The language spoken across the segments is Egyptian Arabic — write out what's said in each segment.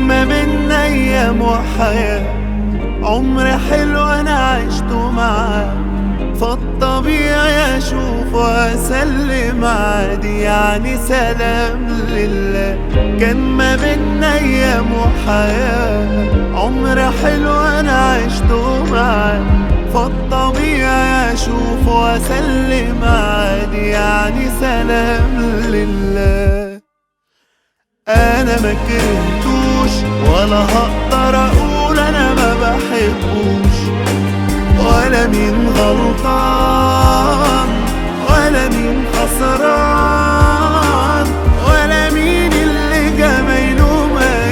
كان ما بينا ايام وحياة عمر حلو انا عشته معاه فالطبيعي اشوف واسلم عادي يعني سلام لله كان ما بينا ايام وحياة عمر حلو انا عشته معاه فالطبيعي اشوف واسلم عادي يعني سلام لله انا ما كرهتوش ولا هقدر اقول انا ما بحبوش ولا مين غلطان ولا مين خسران ولا مين اللي جمايله ما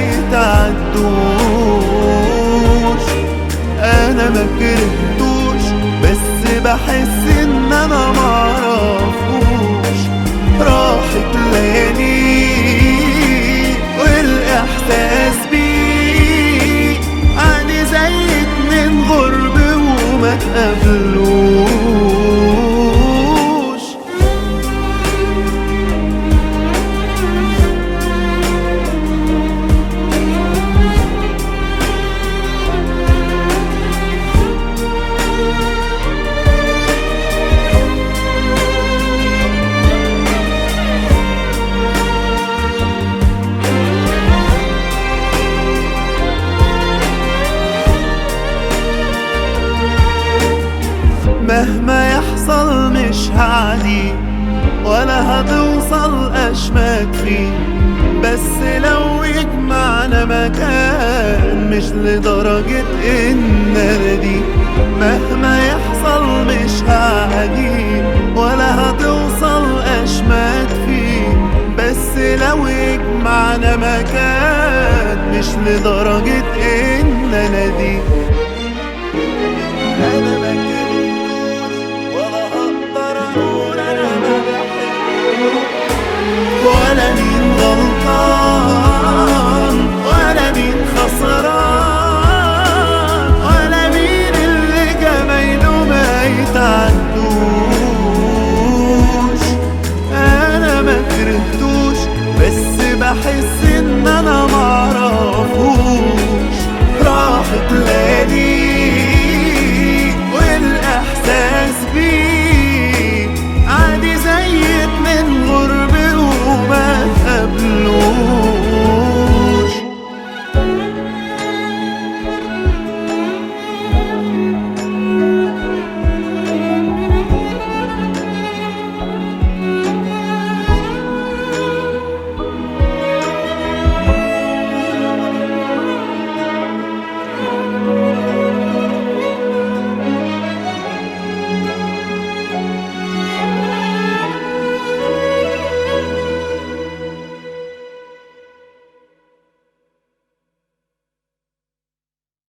يتعدوش انا ما كرهتوش بس بحس ان انا معرفوش راحت ليالي والاحساس بيه عادي زي اتنين غرب وما تقابلوش مهما يحصل مش هعدي ولا هتوصل اشماك فيه بس لو يجمعنا مكان مش لدرجة ان انا دي مهما يحصل مش هعدي ولا هتوصل اشماك فيه بس لو يجمعنا مكان مش لدرجة ان انا دي انا ما كرهتوش ولا هقدر اقول انا ما بحبوش ولا مين غلطان